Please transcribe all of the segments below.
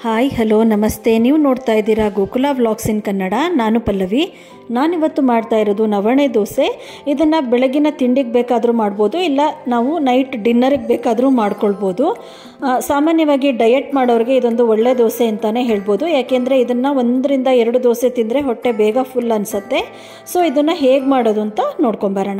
hi hello ನಮಸ್ತೆ ನೀವು ನೋಡ್ತಾ ಇದ್ದೀರಾ ಗೋಕುಲ ವ್ಲಾಗ್ಸ್ ಇನ್ ಕನ್ನಡ ನಾನು ಪಲ್ಲವಿ ನಾನಿವತ್ತು ಮಾಡ್ತಾ ಇರೋದು ನವಣೆ ದೋಸೆ ಇದನ್ನು ಬೆಳಗಿನ ತಿಂಡಿಗೆ ಬೇಕಾದರೂ ಮಾಡ್ಬೋದು ಇಲ್ಲ ನಾವು ನೈಟ್ ಡಿನ್ನರಿಗೆ ಬೇಕಾದರೂ ಮಾಡ್ಕೊಳ್ಬೋದು ಆ, ಸಾಮಾನ್ಯವಾಗಿ ಡಯಟ್ ಮಾಡೋರಿಗೆ ಇದೊಂದು ಒಳ್ಳೆ ದೋಸೆ ಅಂತಲೇ ಹೇಳ್ಬೋದು ಯಾಕೆಂದರೆ ಇದನ್ನು ಒಂದರಿಂದ ಎರಡು ದೋಸೆ ತಿಂದರೆ ಹೊಟ್ಟೆ ಬೇಗ ಫುಲ್ ಅನಿಸುತ್ತೆ ಸೊ ಇದನ್ನು ಹೇಗೆ ಮಾಡೋದು ಅಂತ ನೋಡ್ಕೊಂಬರೋಣ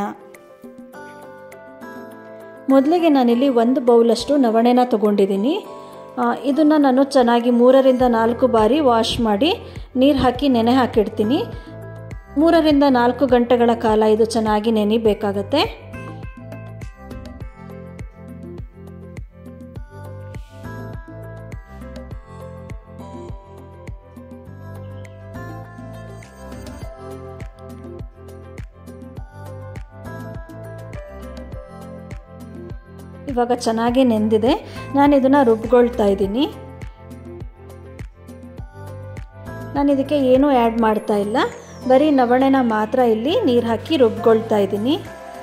ಮೊದಲಿಗೆ ನಾನಿಲ್ಲಿ ಒಂದು ಬೌಲಷ್ಟು ನವಣೆನ ತೊಗೊಂಡಿದ್ದೀನಿ ಇದನ್ನು ನಾನು ಚೆನ್ನಾಗಿ ಮೂರರಿಂದ ನಾಲ್ಕು ಬಾರಿ ವಾಶ್ ಮಾಡಿ ನೀರು ಹಾಕಿ ನೆನೆ ಹಾಕಿಡ್ತೀನಿ ಮೂರರಿಂದ ನಾಲ್ಕು ಗಂಟೆಗಳ ಕಾಲ ಇದು ಚೆನ್ನಾಗಿ ನೆನಿಬೇಕಾಗತ್ತೆ ಇವಾಗ ಚೆನ್ನಾಗಿ ನೆಂದಿದೆ ನಾನು ಇದನ್ನು ರುಬ್ಕೊಳ್ತಾ ಇದ್ದೀನಿ ನಾನು ಇದಕ್ಕೆ ಏನೂ ಆ್ಯಡ್ ಮಾಡ್ತಾ ಇಲ್ಲ ಬರೀ ನವಣೆನ ಮಾತ್ರ ಇಲ್ಲಿ ನೀರು ಹಾಕಿ ರುಬ್ಕೊಳ್ತಾ ಇದ್ದೀನಿ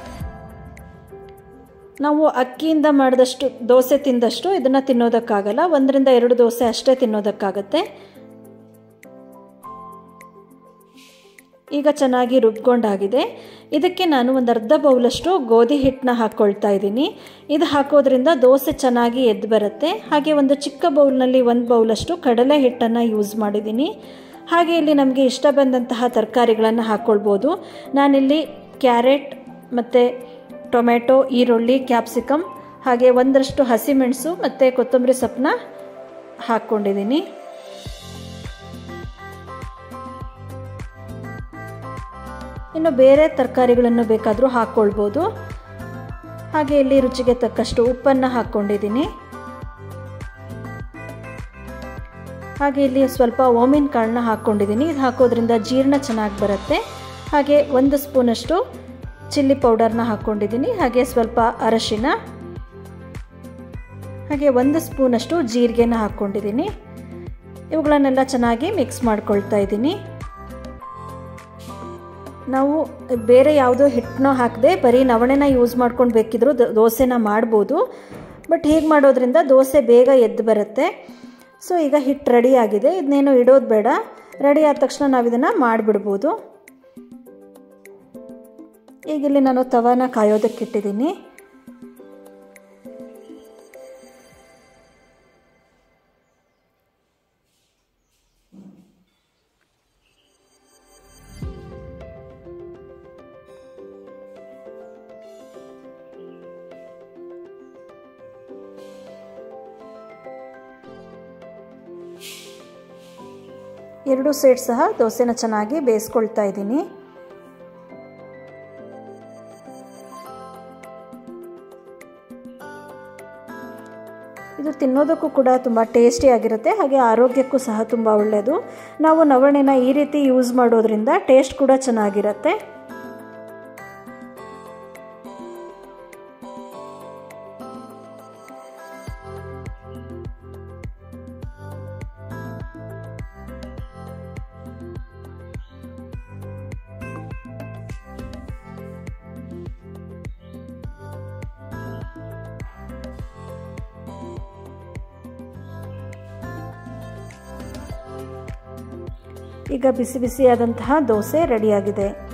ನಾವು ಅಕ್ಕಿಯಿಂದ ಮಾಡಿದಷ್ಟು ದೋಸೆ ತಿಂದಷ್ಟು ಇದನ್ನು ತಿನ್ನೋದಕ್ಕಾಗಲ್ಲ ಒಂದರಿಂದ ಎರಡು ದೋಸೆ ಅಷ್ಟೇ ತಿನ್ನೋದಕ್ಕಾಗತ್ತೆ ಈಗ ಚೆನ್ನಾಗಿ ರುಬ್ಕೊಂಡಾಗಿದೆ ಇದಕ್ಕೆ ನಾನು ಒಂದು ಅರ್ಧ ಬೌಲಷ್ಟು ಗೋಧಿ ಹಿಟ್ಟನ್ನ ಹಾಕ್ಕೊಳ್ತಾ ಇದ್ದೀನಿ ಇದು ಹಾಕೋದ್ರಿಂದ ದೋಸೆ ಚೆನ್ನಾಗಿ ಎದ್ದು ಬರುತ್ತೆ ಹಾಗೆ ಒಂದು ಚಿಕ್ಕ ಬೌಲ್ನಲ್ಲಿ ಒಂದು ಬೌಲಷ್ಟು ಕಡಲೆ ಹಿಟ್ಟನ್ನು ಯೂಸ್ ಮಾಡಿದ್ದೀನಿ ಹಾಗೆ ಇಲ್ಲಿ ನಮಗೆ ಇಷ್ಟ ಬಂದಂತಹ ತರಕಾರಿಗಳನ್ನು ಹಾಕ್ಕೊಳ್ಬೋದು ನಾನಿಲ್ಲಿ ಕ್ಯಾರೆಟ್ ಮತ್ತು ಟೊಮೆಟೊ ಈರುಳ್ಳಿ ಕ್ಯಾಪ್ಸಿಕಮ್ ಹಾಗೆ ಒಂದರಷ್ಟು ಹಸಿಮೆಣಸು ಮತ್ತು ಕೊತ್ತಂಬರಿ ಸೊಪ್ಪನ್ನ ಹಾಕ್ಕೊಂಡಿದ್ದೀನಿ ಇನ್ನು ಬೇರೆ ತರಕಾರಿಗಳನ್ನು ಬೇಕಾದರೂ ಹಾಕ್ಕೊಳ್ಬೋದು ಹಾಗೆ ಇಲ್ಲಿ ರುಚಿಗೆ ತಕ್ಕಷ್ಟು ಉಪ್ಪನ್ನು ಹಾಕ್ಕೊಂಡಿದ್ದೀನಿ ಹಾಗೆ ಇಲ್ಲಿ ಸ್ವಲ್ಪ ಓಮಿನ ಕಾಳನ್ನ ಹಾಕ್ಕೊಂಡಿದ್ದೀನಿ ಇದು ಹಾಕೋದ್ರಿಂದ ಜೀರ್ಣ ಚೆನ್ನಾಗಿ ಬರುತ್ತೆ ಹಾಗೆ ಒಂದು ಸ್ಪೂನಷ್ಟು ಚಿಲ್ಲಿ ಪೌಡರ್ನ ಹಾಕ್ಕೊಂಡಿದ್ದೀನಿ ಹಾಗೆ ಸ್ವಲ್ಪ ಅರಶಿನ ಹಾಗೆ ಒಂದು ಸ್ಪೂನಷ್ಟು ಜೀರಿಗೆನ ಹಾಕ್ಕೊಂಡಿದ್ದೀನಿ ಇವುಗಳನ್ನೆಲ್ಲ ಚೆನ್ನಾಗಿ ಮಿಕ್ಸ್ ಮಾಡ್ಕೊಳ್ತಾ ಇದ್ದೀನಿ ನಾವು ಬೇರೆ ಯಾವುದೋ ಹಿಟ್ಟನ್ನ ಹಾಕದೆ ಬರೀ ನವಣೆನ ಯೂಸ್ ಮಾಡ್ಕೊಂಡು ಬೇಕಿದ್ರೂ ದೋಸೆನ ಮಾಡ್ಬೋದು ಬಟ್ ಹೀಗೆ ಮಾಡೋದ್ರಿಂದ ದೋಸೆ ಬೇಗ ಎದ್ದು ಬರುತ್ತೆ ಸೊ ಈಗ ಹಿಟ್ಟು ರೆಡಿ ಆಗಿದೆ ಇದನ್ನೇನು ಇಡೋದು ಬೇಡ ರೆಡಿ ಆದ ತಕ್ಷಣ ನಾವು ಇದನ್ನು ಮಾಡಿಬಿಡ್ಬೋದು ಈಗ ಇಲ್ಲಿ ನಾನು ತವಾನ ಕಾಯೋದಕ್ಕೆ ಇಟ್ಟಿದ್ದೀನಿ ಎರಡು ಸೈಡ್ ಸಹ ದೋಸೆನ ಚೆನ್ನಾಗಿ ಬೇಯಿಸ್ಕೊಳ್ತಾ ಇದ್ದೀನಿ ಇದು ತಿನ್ನೋದಕ್ಕೂ ಕೂಡ ತುಂಬ ಟೇಸ್ಟಿಯಾಗಿರುತ್ತೆ ಹಾಗೆ ಆರೋಗ್ಯಕ್ಕೂ ಸಹ ತುಂಬ ಒಳ್ಳೆಯದು ನಾವು ನವಣೆನ ಈ ರೀತಿ ಯೂಸ್ ಮಾಡೋದ್ರಿಂದ ಟೇಸ್ಟ್ ಕೂಡ ಚೆನ್ನಾಗಿರುತ್ತೆ ಈಗ ಬಿಸಿ ಬಿಸಿಯಾದಂತಹ ದೋಸೆ ರೆಡಿಯಾಗಿದೆ